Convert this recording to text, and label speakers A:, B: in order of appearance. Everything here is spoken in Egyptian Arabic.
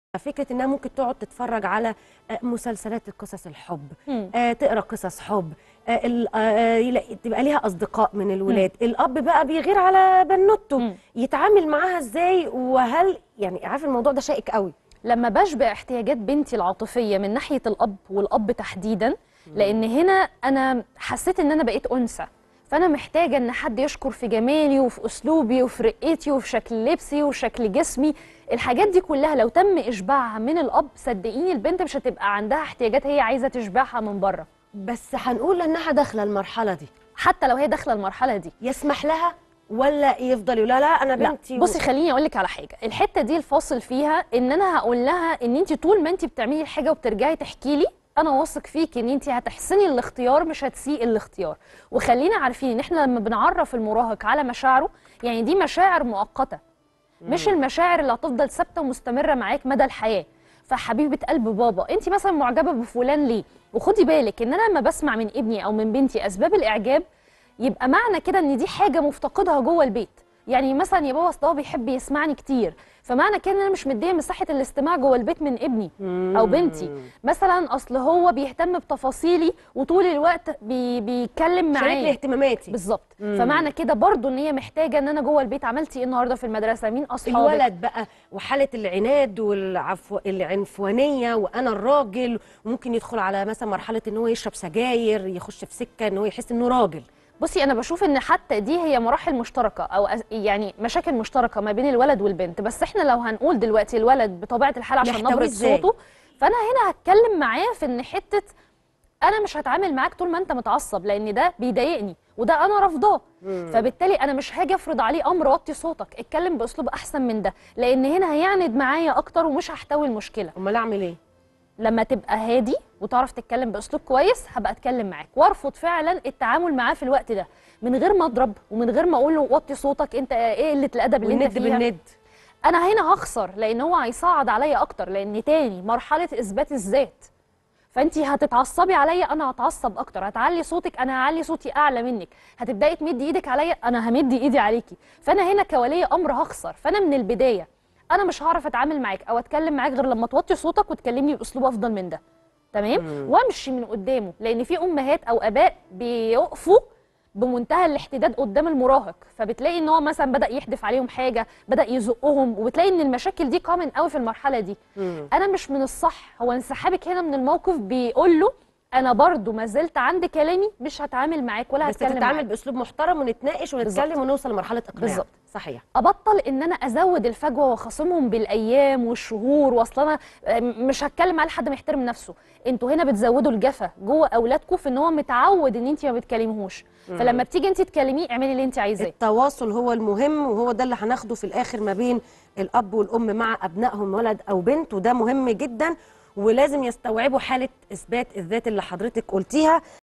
A: فكره انها ممكن تقعد تتفرج على آه، مسلسلات قصص الحب
B: مم.
A: آه، تقرا قصص حب آه، ال- آه، يلاقي- تبقى ليها اصدقاء من الولاد الاب بقى بيغير على بنوته
B: مم.
A: يتعامل معاها ازاي وهل يعني عارف الموضوع ده شائك قوي
B: لما بشبع احتياجات بنتي العاطفيه من ناحيه الاب والاب تحديدا لان هنا انا حسيت ان انا بقيت انثى فانا محتاجه ان حد يشكر في جمالي وفي اسلوبي وفي رقتي وفي شكل لبسي وشكل جسمي الحاجات دي كلها لو تم اشباعها من الاب صدقيني البنت مش هتبقى عندها احتياجات هي عايزه تشبعها من بره
A: بس هنقول انها داخله المرحله دي
B: حتى لو هي داخله المرحله دي
A: يسمح لها ولا يفضل يقول لها لا انا
B: لا
A: بنتي و-
B: بصي خليني اقول لك على حاجه الحته دي الفاصل فيها ان انا هقول لها ان انت طول ما انت بتعملي الحاجه وبترجعي تحكي لي انا واثق فيكي ان انت هتحسني الاختيار مش هتسيئي الاختيار وخلينا عارفين ان احنا لما بنعرف المراهق على مشاعره يعني دي مشاعر مؤقته مش المشاعر اللي هتفضل ثابته ومستمره معاك مدى الحياه فحبيبه قلب بابا انت مثلا معجبه بفلان ليه وخدي بالك ان انا لما بسمع من ابني او من بنتي اسباب الاعجاب يبقى معنى كده ان دي حاجه مفتقدها جوه البيت يعني مثلا يا بابا اصل هو بيحب يسمعني كتير فمعنى كده ان انا مش مديه مساحه الاستماع جوه البيت من ابني او بنتي مثلا اصل هو بيهتم بتفاصيلي وطول الوقت بي بيتكلم
A: شاركني
B: معايا
A: اهتماماتي
B: بالظبط فمعنى كده برضو ان هي محتاجه ان انا جوه البيت عملتي ايه النهارده في المدرسه مين اصحابك
A: الولد بقى وحاله العناد والعفو العنفوانيه وانا الراجل وممكن يدخل على مثلا مرحله ان هو يشرب سجاير يخش في سكه ان هو يحس انه راجل
B: بصي انا بشوف ان حتى دي هي مراحل مشتركه او أس- يعني مشاكل مشتركه ما بين الولد والبنت بس احنا لو هنقول دلوقتي الولد بطبيعه الحال عشان
A: نحتويه
B: نبره
A: إزاي؟
B: صوته فانا هنا هتكلم معاه في ان حته انا مش هتعامل معاك طول ما انت متعصب لان ده بيضايقني وده انا رافضاه فبالتالي انا مش هاجي افرض عليه امر وطي صوتك اتكلم باسلوب احسن من ده لان هنا هيعند معايا اكتر ومش هحتوي المشكله
A: امال اعمل ايه
B: لما تبقى هادي وتعرف تتكلم باسلوب كويس هبقى اتكلم معاك وارفض فعلا التعامل معاه في الوقت ده من غير ما اضرب ومن غير ما اقول له وطي صوتك انت ايه قله الادب اللي انت
A: والند
B: فيها
A: بالند
B: انا هنا هخسر لان هو هيصعد عليا اكتر لان تاني مرحله اثبات الذات فانت هتتعصبي عليا انا هتعصب اكتر هتعلي صوتك انا هعلي صوتي اعلى منك هتبداي تمدي ايدك عليا انا همدي ايدي عليكي فانا هنا كولي امر هخسر فانا من البدايه انا مش هعرف اتعامل معاك او اتكلم معاك غير لما توطي صوتك وتكلمني باسلوب افضل من ده تمام وامشي من قدامه لان في امهات او اباء بيقفوا بمنتهى الاحتداد قدام المراهق فبتلاقي ان هو مثلا بدا يحدف عليهم حاجه بدا يزقهم وبتلاقي ان المشاكل دي كومن قوي في المرحله دي انا مش من الصح هو انسحابك هنا من الموقف بيقول له انا برضو ما زلت عند كلامي مش هتعامل معاك ولا
A: بس
B: هتكلم
A: تتعامل
B: معاك
A: باسلوب محترم ونتناقش ونتكلم
B: بالظبط.
A: ونوصل لمرحله اقناع
B: بالظبط.
A: صحيح
B: ابطل ان انا ازود الفجوه واخاصمهم بالايام والشهور واصل انا أم، مش هتكلم معاه لحد ما يحترم نفسه انتوا هنا بتزودوا الجفا جوه اولادكم في ان هو متعود ان انت ما بتكلميهوش فلما بتيجي انت تكلميه اعملي اللي انت عايزاه
A: التواصل هو المهم وهو ده اللي هناخده في الاخر ما بين الاب والام مع ابنائهم ولد او بنت وده مهم جدا ولازم يستوعبوا حاله اثبات الذات اللي حضرتك قلتيها